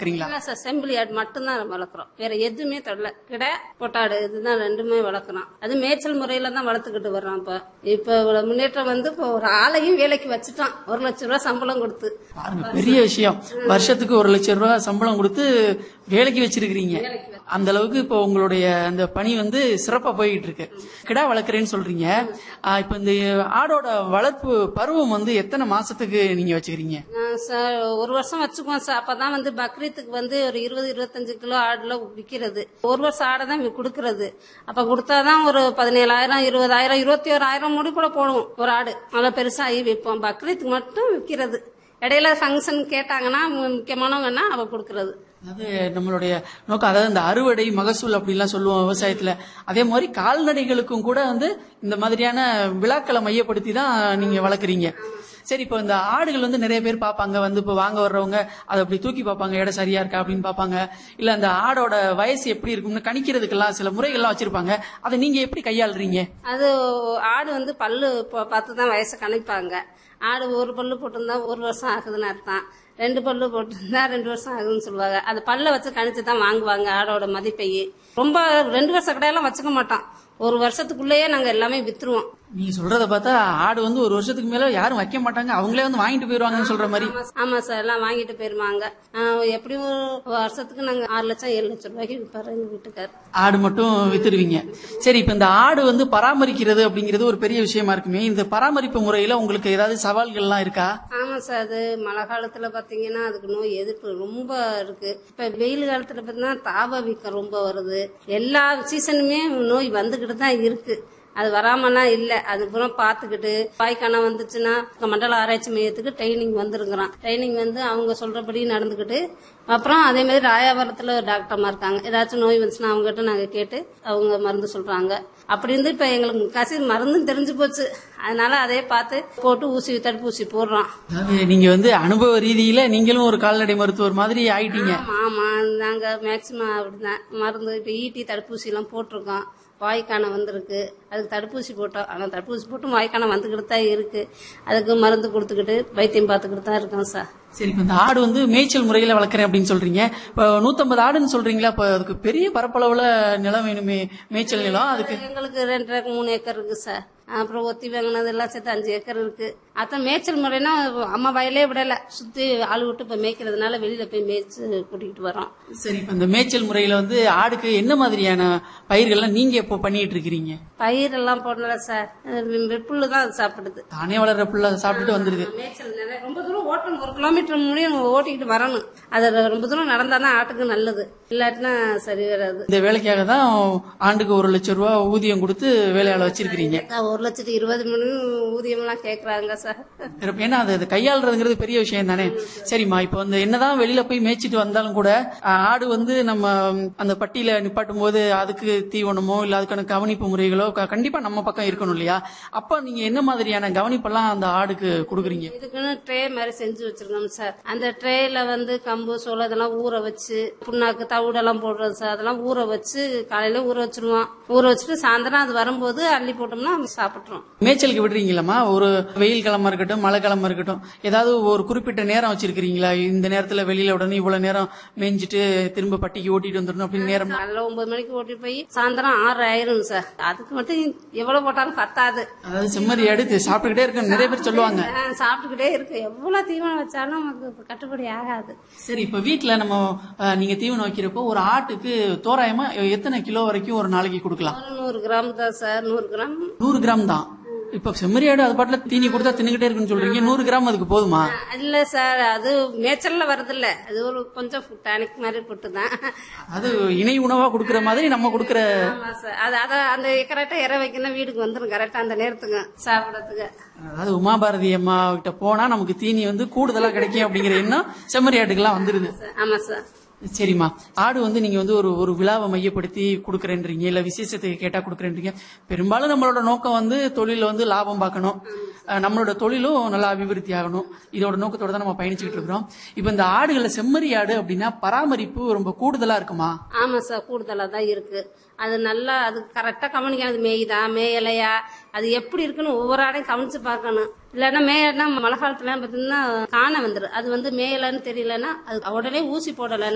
வளர்க்குறீங்களா இல்ல சார் செம்பிளி ஆடு மட்டும்தான் வளர்க்குறோம் வேற எதுவுமே தொடல கிடா பொட்டாடு இதுதான் ரெண்டுமே வளர்க்குறோம் அது மேய்ச்சல் முறையில தான் வளர்த்துக்கிட்டு வர்றோம் இப்ப இப்ப இவ்வளவு முன்னேற்றம் வந்து இப்போ ஒரு ஆளையும் வேலைக்கு வச்சுட்டோம் ஒரு லட்சம் ரூபாய் சம்பளம் கொடுத்து பாருங்க பெரிய விஷயம் வருஷத்துக்கு ஒரு லட்சம் ரூபாய் சம்பளம் கொடுத்து வேலைக்கு வச்சிருக்கிறீங்க அந்த அளவுக்கு இப்போ உங்களுடைய அந்த பணி வந்து சிறப்பா போயிட்டு இருக்கு கிடா வளர்க்குறேன்னு சொல்றீங்க ஆஹ் இப்ப இந்த ஆடோட வளர்ப்பு பருவம் வந்து எத்தனை மாசத்துக்கு நீங்க வச்சுக்கிறீங்க நான் சார் ஒரு வருஷம் வச்சுக்குவோம் சார் அப்பதான் வந்து பக்ரீத்துக்கு வந்து ஒரு இருபது இருபத்தஞ்சு கிலோ ஆடுல விக்கிறது ஒரு வருஷம் ஆடை தான் கொடுக்கறது அப்ப கொடுத்தாதான் ஒரு பதினேழாயிரம் இருபதாயிரம் இருபத்தி ஓராயிரம் முடி கூட போடுவோம் ஒரு ஆடு நல்லா பெருசாகி விற்போம் பக்ரீத்துக்கு மட்டும் விற்கிறது இடையில ஃபங்க்ஷன் கேட்டாங்கன்னா மு- முக்கியமானவங்கன்னா அவ கொடுக்கறது அதாவது நம்மளுடைய நோக்கம் அதாவது இந்த அறுவடை மகசூல் அப்படிலாம் சொல்லுவோம் விவசாயத்துல அதே மாதிரி கால்நடைகளுக்கும் கூட வந்து இந்த மாதிரியான விழாக்களை மையப்படுத்தி தான் நீங்க வளர்க்குறீங்க சரி இப்போ இந்த ஆடுகள் வந்து நிறைய பேர் பார்ப்பாங்க வந்து இப்போ வாங்க வர்றவங்க அதை அப்படி தூக்கி பார்ப்பாங்க இடம் சரியா இருக்கா அப்படின்னு பார்ப்பாங்க இல்ல அந்த ஆடோட வயசு எப்படி இருக்கும்னு கணிக்கிறதுக்கெல்லாம் சில முறைகள்லாம் வச்சிருப்பாங்க அதை நீங்க எப்படி கையாளுறீங்க அது ஆடு வந்து பல்லு ப- பார்த்து தான் வயசை கணிப்பாங்க ஆடு ஒரு பல்லு போட்டிருந்தா ஒரு வருஷம் ஆகுதுன்னு அர்த்தம் ரெண்டு பல்லு போட்டிருந்தா ரெண்டு வருஷம் ஆகுதுன்னு சொல்லுவாங்க அது பல்ல வச்சு கணிச்சு தான் வாங்குவாங்க ஆடோட மதிப்பை ரொம்ப ரெண்டு வருஷம் கடையெல்லாம் வச்சுக்க மாட்டோம் ஒரு வருஷத்துக்குள்ளேயே நாங்க எல்லாமே வித்துருவோம் நீங்க சொல்றத பார்த்தா ஆடு வந்து ஒரு வருஷத்துக்கு மேல யாரும் வைக்க மாட்டாங்க அவங்களே வந்து வாங்கிட்டு போயிருவாங்கன்னு சொல்ற மாதிரி ஆமா- ஆமா சார் எல்லாம் வாங்கிட்டு போயிருவாங்க ஆஹ் எப்படியும் ஒரு வருஷத்துக்கு நாங்க ஆறு லட்சம் ஏழு லட்சம் ரூபாய்க்கு விற்பாரு எங்க வீட்டுக்கார் ஆடு மட்டும் வித்துடுவீங்க சரி இப்ப இந்த ஆடு வந்து பராமரிக்கிறது அப்படிங்கிறது ஒரு பெரிய விஷயமா இருக்குமே இந்த பராமரிப்பு முறையில உங்களுக்கு ஏதாவது சவால்கள்லாம் இருக்கா ஆமா சார் அது மழை காலத்துல பாத்தீங்கன்னா அதுக்கு நோய் எதிர்ப்பு ரொம்ப இருக்கு இப்ப வெயில் காலத்துல பாத்தீங்கன்னா தாப வீக்கம் ரொம்ப வருது எல்லா சீசனுமே நோய் வந்துகிட்டு தான் இருக்கு அது வராமலாம் இல்ல அது புறம் பாத்துக்கிட்டு வாய்க்கான வந்துச்சுன்னா மண்டல ஆராய்ச்சி மையத்துக்கு ட்ரைனிங் வந்துருங்கிறான் ட்ரைனிங் வந்து அவங்க சொல்றபடி நடந்துக்கிட்டு அப்புறம் அதே மாதிரி ராயாவரத்துல ஒரு டாக்டர்மா இருக்காங்க ஏதாச்சும் நோய் வந்துச்சுன்னா அவங்ககிட்ட நாங்க கேட்டு அவங்க மருந்து சொல்றாங்க அப்படி இருந்து இப்ப எங்களுக்கு முக்காசி மருந்தும் தெரிஞ்சு போச்சு அதனால அதே பார்த்து போட்டு ஊசி தடுப்பூசி போடுறோம் அதாவது நீங்க வந்து அனுபவ ரீதியில நீங்களும் ஒரு கால்நடை மருத்துவர் மாதிரி ஆயிட்டீங்க ஆமா ஆமா நாங்க மேக்சிமம் அப்படிதான் மருந்து இப்ப ஈட்டி தடுப்பூசி எல்லாம் போட்டிருக்கோம் வாய்க்கான வந்திருக்கு அதுக்கு தடுப்பூசி போட்டோம் ஆனா தடுப்பூசி போட்டும் வாய்க்கான வந்துகிட்டு தான் இருக்கு அதுக்கு மருந்து கொடுத்துக்கிட்டு வைத்தியம் பார்த்துக்கிட்டு தான் இருக்கோம் சார் சரி இப்ப இந்த ஆடு வந்து மேய்ச்சல் முறையில வளர்க்குறேன் அப்படின்னு சொல்றீங்க இப்ப நூத்தம்பது ஆடுன்னு சொல்றீங்களா இப்ப அதுக்கு பெரிய பரப்பளவுல நிலம் வேணுமே மேய்ச்சல் நிலம் அதுக்கு எங்களுக்கு ரெண்டரை மூணு ஏக்கர் இருக்கு சார் அப்புறம் ஒத்தி வாங்கினது எல்லாம் சேர்த்து அஞ்சு ஏக்கர் இருக்கு அதான் மேய்ச்சல் முறைனா அம்மா வயலே விடல சுத்தி ஆள் விட்டு இப்ப மேய்க்கிறதுனால வெளியில போய் மேய்ச்சு கூட்டிகிட்டு வரோம் சரி இப்ப இந்த மேய்ச்சல் முறையில வந்து ஆடுக்கு என்ன மாதிரியான பயிர்கள்லாம் நீங்க இப்போ பண்ணிட்டு இருக்கிறீங்க பயிரெல்லாம் போடல சார் வெப்புல்லு தான் அது சாப்பிடுது தானே வளர்ற புள்ள சாப்பிட்டுட்டு வந்துருது மேய்ச்சல் நிறைய ரொம்ப தூரம் ஓட்டணும் ஒரு கிலோமீட்டர் முடியும் ஓட்டிக்கிட்டு வரணும் அது ரொம்ப தூரம் நடந்தா தான் ஆட்டுக்கு நல்லது இல்லாட்டினா சரி வராது இந்த வேலைக்காக தான் ஆண்டுக்கு ஒரு லட்சம் ரூபாய் ஊதியம் கொடுத்து வேலையாள வச்சிருக்கிறீங்க அதான் ஒரு லட்சத்து இருபது மணி ஊதியம் எல்லாம் கேக்குறாங்க சார் சிறப்பு. ஏன்னா அது அது கையாளுறதுங்கிறது பெரிய விஷயம் தானே சரிம்மா இப்போ வந்து என்னதான் வெளியில போய் மேய்ச்சிட்டு வந்தாலும் கூட ஆஹ், ஆடு வந்து நம்ம ம், அந்த பட்டியில நிப்பாட்டும் போது அதுக்கு தீவனமோ இல்ல அதுக்கான கவனிப்பு முறைகளோ க- கண்டிப்பா நம்ம பக்கம் இருக்கணும் இல்லையா அப்ப நீங்க என்ன மாதிரியான கவனிப்பெல்லாம் அந்த ஆடுக்கு கொடுக்குறீங்க இதுக்குன்னு ட்ரே மாதிரி செஞ்சு வச்சிருக்கோம் சார் அந்த ட்ரேல வந்து கம்பு சோளம் இதெல்லாம் ஊற வச்சு புண்ணாக்கு தவிடெல்லாம் போடுறது சார் அதெல்லாம் ஊற வச்சு காலையில ஊற வச்சிருவோம் ஊற வச்சுட்டு சாயந்தரம் அது வரும்போது அள்ளி போட்டோம்னா நம்ம சாப்பிட்டுரும் மேய்ச்சலுக்கு விடுறீங்களாம்மா ஒரு வெயில் கிழமை இருக்கட்டும் மழை கிழமை இருக்கட்டும் ஏதாவது ஒரு குறிப்பிட்ட நேரம் வச்சிருக்கிறீங்களா இந்த நேரத்துல வெளியில உடனே இவ்வளவு நேரம் மேய்ஞ்சிட்டு திரும்ப பட்டிக்கு ஓட்டிட்டு வந்துடணும் அப்படின்னு நேரம் காலைல ஒன்பது மணிக்கு ஓட்டிட்டு போய் சாயந்தரம் ஆறு ஆயிரும் சார் அதுக்கு மட்டும் எவ்வளவு போட்டாலும் பத்தாது அதாவது செம்மறி எடுத்து சாப்பிட்டுக்கிட்டே இருக்க நிறைய பேர் சொல்லுவாங்க ஆ, சாப்பிட்டுக்கிட்டே இருக்கு எவ்வளவு தீவனம் வச்சாலும் நமக்கு கட்டுப்படி ஆகாது சரி இப்ப வீட்ல நம்ம அஹ், நீங்க தீவனம் வைக்கிறப்போ ஒரு ஆட்டுக்கு தோராயமா எத்தனை கிலோ வரைக்கும் ஒரு நாளைக்கு கொடுக்கலாம் ஒரு நூறு கிராம் தான் சார் நூறு கிராம் நூறு கிராம் தான் இப்ப செம்மறி ஆடு அது பாட்டுல தீனி கொடுத்தா தின்னுகிட்டே இருக்குன்னு சொல்றீங்க நூறு கிராம் அதுக்கு போதுமா இல்ல சார் அது மேய்ச்சல்ல வருது இல்ல அது ஒரு கொஞ்சம் டானிக் மாதிரி போட்டு தான் அது இணை உணவா கொடுக்கற மாதிரி நம்ம கொடுக்கற ஆமா சார் அது அத அந்த கரெக்டா இற வைக்கணும் வீட்டுக்கு வந்துடும் கரெக்டா அந்த நேரத்துக்கு சாப்பிடறதுக்கு அதாவது உமாபாரதி அம்மா கிட்ட போனா நமக்கு தீனி வந்து கூடுதலா கிடைக்கும் அப்படிங்கிற எண்ணம் செம்மறி ஆட்டுக்கெல்லாம் வந்துருது ஆமா சார் சரிம்மா ஆடு வந்து நீங்க வந்து ஒரு ஒரு விழாவை மையப்படுத்தி கொடுக்குறேன்றீங்க இல்ல விசேஷத்துக்கு கேட்டா கொடுக்குறேன்றீங்க பெரும்பாலும் நம்மளோட நோக்கம் வந்து தொழில வந்து லாபம் பார்க்கணும் அஹ் நம்மளோட தொழிலும் நல்லா அபிவிருத்தி ஆகணும் இதோட நோக்கத்தோட தான் நம்ம பயணிச்சுட்டு இருக்கிறோம் இப்ப இந்த ஆடுகள்ல செம்மறி ஆடு அப்படின்னா பராமரிப்பு ரொம்ப கூடுதலா இருக்குமா ஆமா சார் கூடுதலா தான் இருக்கு அது நல்லா அது கரெக்டா கவனிக்கணும் அது மேயுதா மேயலையா அது எப்படி இருக்குன்னு ஒவ்வொரு ஆடையும் கவனிச்சு பார்க்கணும் இல்லைன்னா மேயனா மழை காலத்துல பாத்தீங்கன்னா காண வந்துடும் அது வந்து மேயலன்னு தெரியலன்னா அது உடனே ஊசி போடலை